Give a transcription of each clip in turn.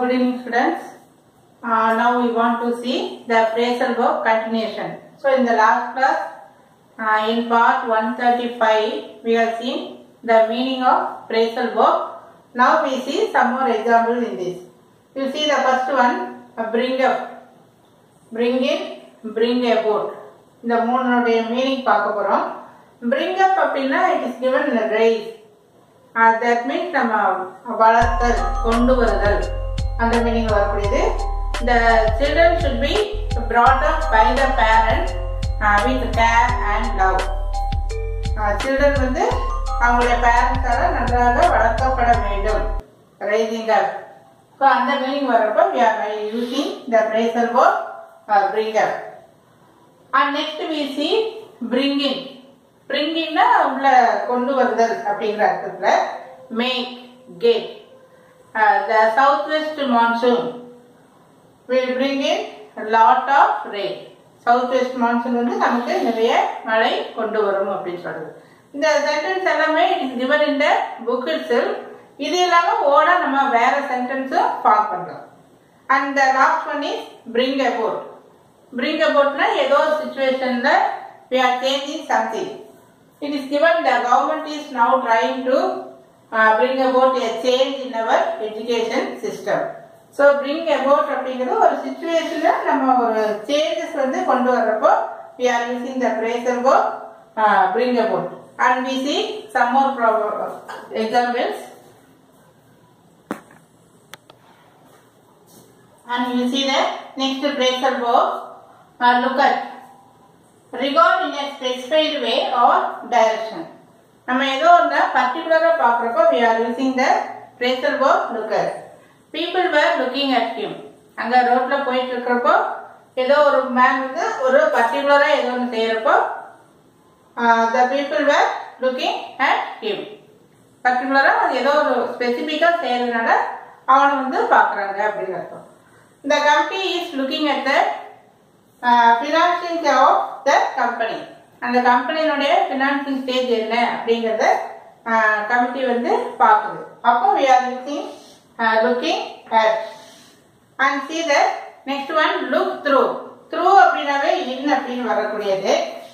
good evening students. Uh, now we want to see the phrasal verb continuation. So in the last class, uh, in part 135, we have seen the meaning of phrasal verb. Now we see some more examples in this. You see the first one, uh, bring up, bring in, bring about. இந்த மூணுடைய meaning பார்க்க போறோம் bring up அப்படின்னா it is given in a raise that means நம்ம வளர்த்தல் கொண்டு வருதல் அந்த meaning வரக்கூடியது இந்த children should be brought up by the parents uh, with care and love children வந்து அவங்களுடைய பேரண்ட்ஸால நன்றாக வளர்க்கப்பட வேண்டும் ரைசிங் அப் ஸோ அந்த மீனிங் வரப்போ we are using the phrasal verb uh, bring up and next we see bring in bring in உள்ள கொண்டு வருதல் அப்படிங்கிற அர்த்தத்துல make get the southwest monsoon will bring in a lot of rain southwest monsoon வந்து நமக்கு நிறைய மழை கொண்டு வரும் அப்படின்னு சொல்றது இந்த சென்டென்ஸ் எல்லாமே it is given in the book itself இது இல்லாம ஓட நம்ம வேற சென்டென்ஸும் ஃபார்ம் பண்றோம் and the last one is bring about bring அபவுட்னா ஏதோ ஒரு சுச்சுவேஷன்ல we are changing something it is given the government is now trying to uh, bring about a change in our education system so bring about அப்படிங்கிறது ஒரு சுச்சுவேஷன்ல நம்ம ஒரு changes வந்து கொண்டு வர்றப்போ we are using the phrasal verb uh, bring about and we see some more pro- examples and you see the next phrasal verb uh, look at regard in a specified way or direction நம்ம ஏதோ ஒன்று பர்டிகுலராக பார்க்குறப்போ we are using the phrasal verb look at people were looking at him அங்கே ரோட்டில் போயிட்டு இருக்கிறப்போ ஏதோ ஒரு மேன் வந்து ஒரு பர்டிகுலராக ஏதோ ஒன்று செய்கிறப்போ the people were looking at him பர்டிகுலராக அது ஏதோ ஒரு ஸ்பெசிஃபிக்காக செய்கிறதுனால அவனை வந்து பார்க்குறாங்க அப்படின்னு அர்த்தம் the company is looking at the financing of the company அந்த கம்பெனியினுடைய ஃபினான்சிங் ஸ்டேஜ் என்ன அப்படிங்கிறத கமிட்டி வந்து பார்க்குது அப்போ we are looking looking at and see the next one look through through அப்படின்னாவே இன் அப்படின்னு வரக்கூடியது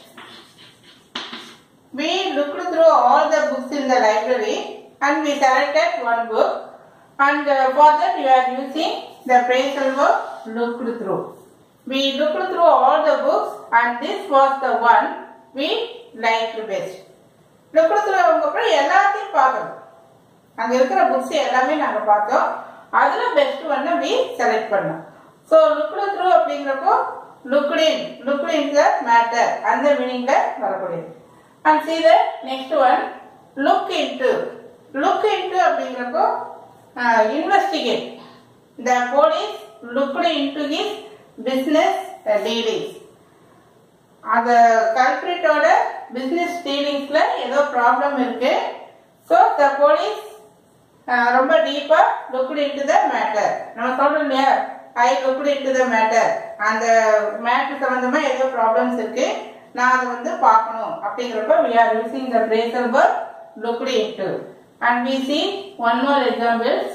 we looked through all the books in the library and we selected one book and uh, for that we are using the phrasal verb looked through we looked through all the books and this was the one we liked best looked through அப்புறம் எல்லாத்தையும் பார்க்கணும் அங்க இருக்கிற books எல்லாமே நாங்க பார்த்தோம் அதுல best ஒன்னு வி செலக்ட் பண்ணோம் ஸோ லுக்டு த்ரூ அப்படிங்கிறப்போ looked in looked in the matter அந்த மீனிங்ல வரக்கூடியது and see the next one look into look into அப்படிங்கிறப்போ investigate the police looked into his business dealings அந்த கல்பிரிட்டோட பிஸ்னஸ் டீலிங்ஸ்ல ஏதோ ப்ராப்ளம் இருக்கு ஸோ த போலீஸ் ரொம்ப டீப்பா லுக்டு இன்டு த மேட்டர் நம்ம சொல்றோம் இல்லையா I looked into the matter அந்த மேட்டர் சம்பந்தமா ஏதோ ப்ராப்ளம்ஸ் இருக்கு நான் அதை வந்து பார்க்கணும் அப்படிங்கிறப்ப we are using the phrasal verb looked into and we see one more examples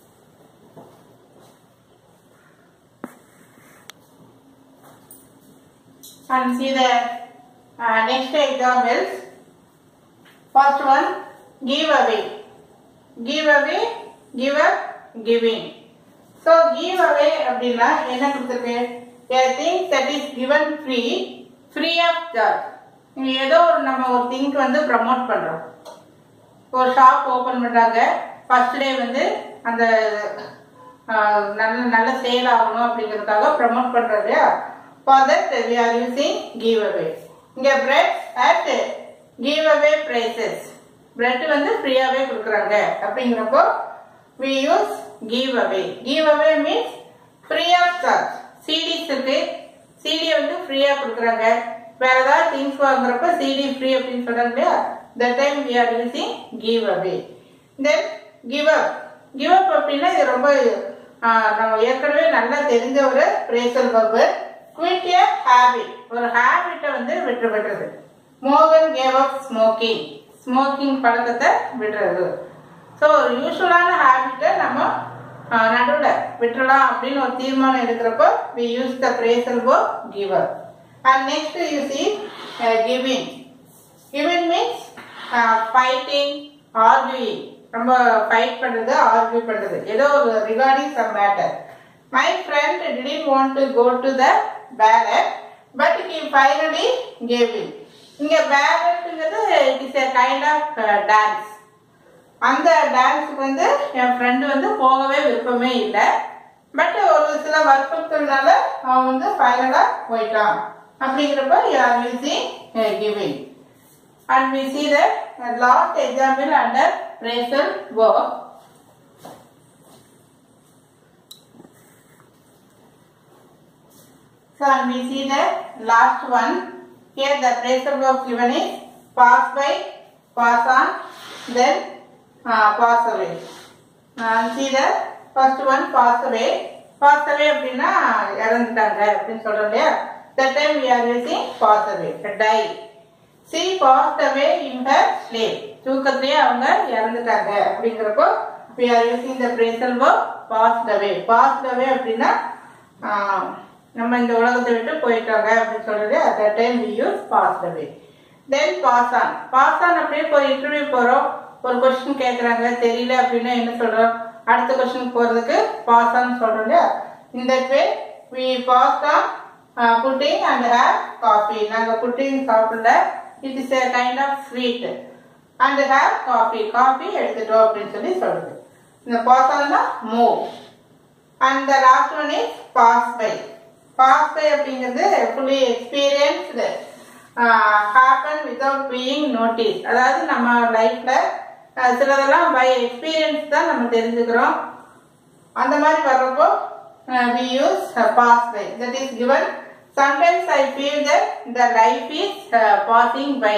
and see the uh, next examples first one give away give away give up giving so give away அப்படின்னா என்ன கொடுத்துருக்கு a thing that is given free free of charge இங்கே ஏதோ ஒரு நம்ம ஒரு think வந்து promote பண்ணுறோம் ஒரு ஷாப் ஓப்பன் பண்ணுறாங்க ஃபர்ஸ்ட் டே வந்து அந்த நல்ல நல்ல சேல் ஆகணும் அப்படிங்கிறதுக்காக ப்ரமோட் பண்ணுறோம் இல்லையா for that we are using give away இங்கே bread at give away prizes bread வந்து ஃப்ரீயாகவே கொடுக்குறாங்க அப்படிங்கிறப்போ we use give away give away means free of charge CDs இருக்கு சிடியை வந்து ஃப்ரீயா கொடுக்குறாங்க வேற ஏதாவது திங்ஸ் வாங்குறப்ப சிடி ஃப்ரீ அப்படின்னு சொல்றாங்க இல்லையா the time we are using give away then give up give up அப்படின்னா இது ரொம்ப நம்ம ஏற்கனவே நல்லா தெரிஞ்ச ஒரு பிரேசல் பர்பு குவிட் ஏ ஹேபிட் ஒரு ஹேபிட்டை வந்து விட்டு விடுறது மோகன் கேவ் அப் ஸ்மோக்கிங் ஸ்மோக்கிங் பழக்கத்தை விடுறது ஸோ ஒரு யூஸ்வலான ஹேபிட்டை நம்ம நடுவில் விட்டுறலாம் அப்படின்னு ஒரு தீர்மானம் எடுக்கிறப்போ we use the phrasal verb giver and next you see uh, giving giving means uh, fighting arguing ரொம்ப ஃபைட் பண்றது ஆர்கியூ பண்றது ஏதோ ஒரு regarding some matter my friend didn't want to go to the ballet but he finally gave in இங்க பேலட்ங்கிறது it is a kind of dance அந்த டான்ஸுக்கு வந்து என் ஃப்ரெண்டு வந்து போகவே விருப்பமே இல்லை பட் ஒரு சில வற்புறுத்தல்னால அவன் வந்து ஃபைனலாக போயிட்டான் அப்படிங்கிறப்ப யார் use giving and we see the last example under phrasal verb So and we see the last one. Here the phrasal verb given is pass by, pass on, then uh, pass away. And see the first one pass away. Pass away அப்படின்னா இறந்துட்டாங்க அப்படின்னு சொல்றோம் இல்லையா that time we are using pass away die she passed away in her sleep தூக்கத்திலேயே அவங்க இறந்துட்டாங்க அப்படிங்கிறப்போ we are using the phrasal verb passed away passed away அப்படின்னா ஆஹ், நம்ம இந்த உலகத்தை விட்டு போயிட்டாங்க அப்படின்னு சொல்றது at that time we use passed away then pass on pass on அப்படியே இப்போ இன்டர்வியூ போறோம் ஒரு கொஸ்டின் கேட்குறாங்க தெரியல அப்படின்னா என்ன சொல்றோம் அடுத்த கொஸ்டின் போறதுக்கு பாஸ் ஆன் சொல்றோம் இல்லையா இந்த way we pass on pudding and have coffee நாங்க புட்டிங் சாப்பிடல it is a kind of sweet and have coffee coffee எடுத்துட்டோம் அப்படின்னு சொல்லி சொல்லுது இந்த பாஸ் ஆன்னா move and the last one is pass by pass by அப்படிங்கிறது fully experienced happen without being notice அதாவது நம்ம லைஃப்ல சிலதெல்லாம் பை எக்ஸ்பீரியன்ஸ் தான் நம்ம தெரிஞ்சுக்கிறோம் அந்த மாதிரி வர்றப்போ we use pass by that is given sometimes I feel that the life is passing by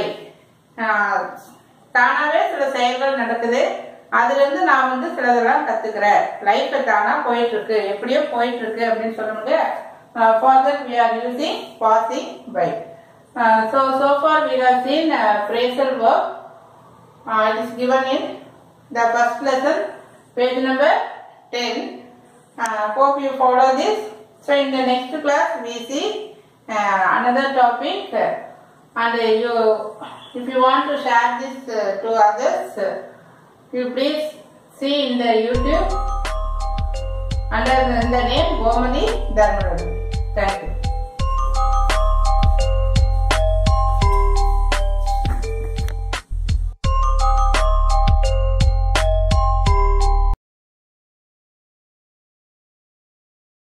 தானாவே சில செயல்கள் நடக்குது அதுல இருந்து நான் வந்து சிலதெல்லாம் கத்துக்கிறேன் லைஃப் தானா போயிட்டு இருக்கு எப்படியோ போயிட்டு இருக்கு அப்படின்னு சொல்ல முடியாது for that we are using passing by so so far we have seen uh, phrasal verb uh, it is given in the first lesson page number 10 uh, hope you follow this so in the next class we see uh, another topic uh, and uh, you if you want to share this uh, to others uh, you please see in the youtube under the, the name gomadi dharmaraju thank you